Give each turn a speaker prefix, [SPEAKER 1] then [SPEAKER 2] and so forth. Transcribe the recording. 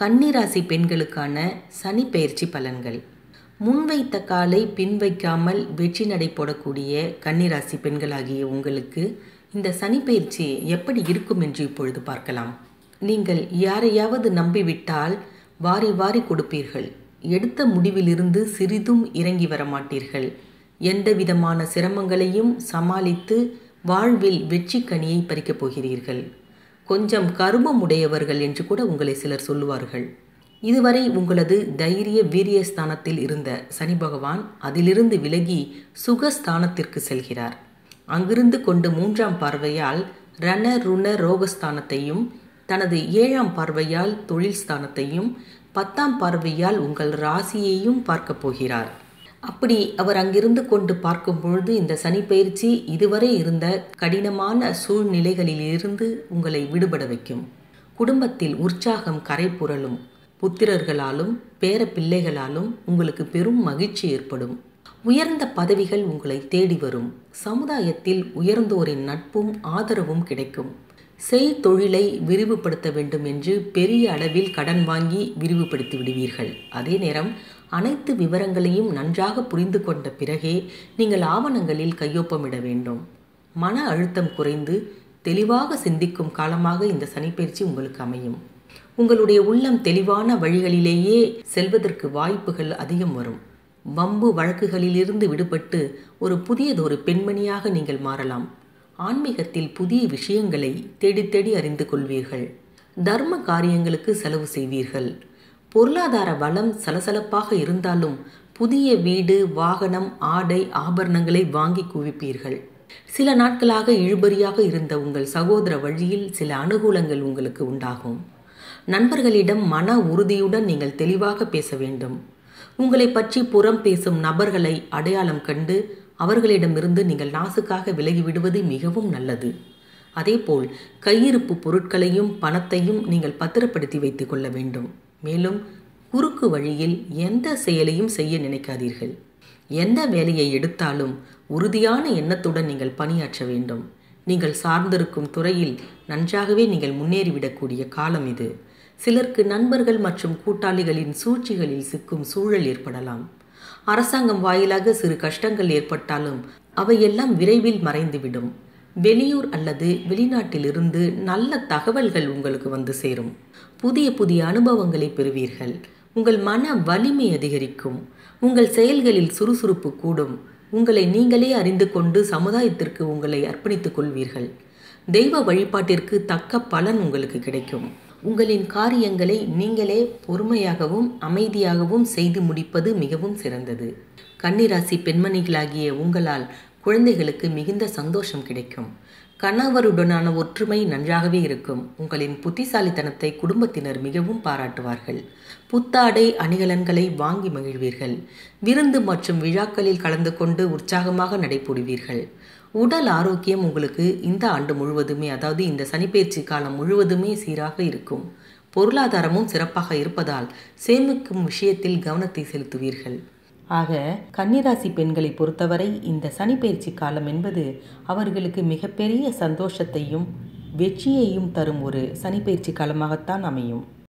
[SPEAKER 1] கன்னிராசி பெண்களுக்கான சனி பெயர்ச்சி பலன்கள் முன்வைத்த காலை பின்வைக்காமல் வெற்றி நடை போடக்கூடிய கன்னிராசி பெண்களாகிய உங்களுக்கு இந்த சனி பெயர்ச்சி எப்படி இருக்கும் என்று இப்பொழுது பார்க்கலாம் நீங்கள் யாரையாவது நம்பிவிட்டால் வாரி வாரி கொடுப்பீர்கள் எடுத்த முடிவிலிருந்து சிறிதும் இறங்கி வர மாட்டீர்கள் எந்த விதமான சிரமங்களையும் சமாளித்து வாழ்வில் வெற்றி கனியை பறிக்கப் போகிறீர்கள் கொஞ்சம் கருமம் உடையவர்கள் என்று கூட உங்களை சிலர் சொல்லுவார்கள் இதுவரை உங்களது தைரிய வீரியஸ்தானத்தில் இருந்த சனி பகவான் அதிலிருந்து விலகி சுகஸ்தானத்திற்கு செல்கிறார் அங்கிருந்து கொண்டு மூன்றாம் பார்வையால் ரண ருண ரோகஸ்தானத்தையும் தனது ஏழாம் பார்வையால் தொழில் ஸ்தானத்தையும் பத்தாம் பார்வையால் உங்கள் ராசியையும் பார்க்கப் போகிறார் அப்படி அவர் அங்கிருந்து கொண்டு பார்க்கும் பொழுது இந்த சனி பயிற்சி இதுவரை இருந்த கடினமான சூழ்நிலைகளிலிருந்து உங்களை விடுபட வைக்கும் குடும்பத்தில் உற்சாகம் கரை புரளும் புத்திரர்களாலும் பேர பிள்ளைகளாலும் உங்களுக்கு பெரும் மகிழ்ச்சி ஏற்படும் உயர்ந்த பதவிகள் உங்களை தேடி வரும் சமுதாயத்தில் உயர்ந்தோரின் நட்பும் ஆதரவும் கிடைக்கும் செய் தொழிலை விரிவுபடுத்த வேண்டும் என்று பெரிய அளவில் கடன் வாங்கி விரிவுபடுத்தி விடுவீர்கள் அதே நேரம் அனைத்து விவரங்களையும் நன்றாக புரிந்து கொண்ட பிறகே நீங்கள் ஆவணங்களில் கையொப்பமிட வேண்டும் மன அழுத்தம் குறைந்து தெளிவாக சிந்திக்கும் காலமாக இந்த சனிப்பயிற்சி உங்களுக்கு அமையும் உங்களுடைய உள்ளம் தெளிவான வழிகளிலேயே செல்வதற்கு வாய்ப்புகள் அதிகம் வரும் வம்பு வழக்குகளிலிருந்து விடுபட்டு ஒரு புதியதொரு பெண்மணியாக நீங்கள் மாறலாம் ஆன்மீகத்தில் புதிய விஷயங்களை தேடி தேடி அறிந்து கொள்வீர்கள் தர்ம காரியங்களுக்கு செலவு செய்வீர்கள் பொருளாதார வளம் சலசலப்பாக இருந்தாலும் புதிய வீடு வாகனம் ஆடை ஆபரணங்களை வாங்கி குவிப்பீர்கள் சில நாட்களாக இழுபறியாக இருந்த உங்கள் சகோதர வழியில் சில அனுகூலங்கள் உங்களுக்கு உண்டாகும் நண்பர்களிடம் மன உறுதியுடன் நீங்கள் தெளிவாக பேச வேண்டும் உங்களை பற்றி புறம் பேசும் நபர்களை அடையாளம் கண்டு அவர்களிடமிருந்து நீங்கள் நாசுக்காக விலகிவிடுவது மிகவும் நல்லது அதேபோல் கையிருப்பு பொருட்களையும் பணத்தையும் நீங்கள் பத்திரப்படுத்தி வைத்துக் கொள்ள வேண்டும் மேலும் குறுக்கு வழியில் எந்த செயலையும் செய்ய நினைக்காதீர்கள் எந்த வேலையை எடுத்தாலும் உறுதியான எண்ணத்துடன் நீங்கள் பணியாற்ற வேண்டும் நீங்கள் சார்ந்திருக்கும் துறையில் நன்றாகவே நீங்கள் முன்னேறிவிடக்கூடிய காலம் இது சிலருக்கு நண்பர்கள் மற்றும் கூட்டாளிகளின் சூழ்ச்சிகளில் சிக்கும் சூழல் ஏற்படலாம் அரசாங்கம் வாயிலாக சிறு கஷ்டங்கள் ஏற்பட்டாலும் அவையெல்லாம் விரைவில் மறைந்துவிடும் வெளியூர் அல்லது வெளிநாட்டிலிருந்து நல்ல தகவல்கள் உங்களுக்கு வந்து சேரும் புதிய புதிய அனுபவங்களை பெறுவீர்கள் உங்கள் மன வலிமை அதிகரிக்கும் உங்கள் செயல்களில் சுறுசுறுப்பு கூடும் உங்களை நீங்களே அறிந்து கொண்டு சமுதாயத்திற்கு உங்களை அர்ப்பணித்துக் கொள்வீர்கள் தெய்வ வழிபாட்டிற்கு தக்க பலன் உங்களுக்கு கிடைக்கும் உங்களின் காரியங்களை நீங்களே பொறுமையாகவும் அமைதியாகவும் செய்து முடிப்பது மிகவும் சிறந்தது கன்னிராசி பெண்மணிகளாகிய உங்களால் குழந்தைகளுக்கு மிகுந்த சந்தோஷம் கிடைக்கும் கணவருடனான ஒற்றுமை நன்றாகவே இருக்கும் உங்களின் புத்திசாலித்தனத்தை குடும்பத்தினர் மிகவும் பாராட்டுவார்கள் புத்தாடை அணிகலன்களை வாங்கி மகிழ்வீர்கள் விருந்து மற்றும் விழாக்களில் கலந்து கொண்டு உற்சாகமாக நடைபோடுவீர்கள் உடல் ஆரோக்கியம் உங்களுக்கு இந்த ஆண்டு முழுவதுமே அதாவது இந்த சனிப்பெயர்ச்சி காலம் முழுவதுமே சீராக இருக்கும் பொருளாதாரமும் சிறப்பாக இருப்பதால் சேமிக்கும் விஷயத்தில் கவனத்தை செலுத்துவீர்கள் ஆக கன்னிராசி பெண்களை பொறுத்தவரை இந்த சனிப்பெயர்ச்சி காலம் என்பது அவர்களுக்கு மிகப்பெரிய சந்தோஷத்தையும் வெற்றியையும் தரும் ஒரு சனிப்பெயர்ச்சி காலமாகத்தான் அமையும்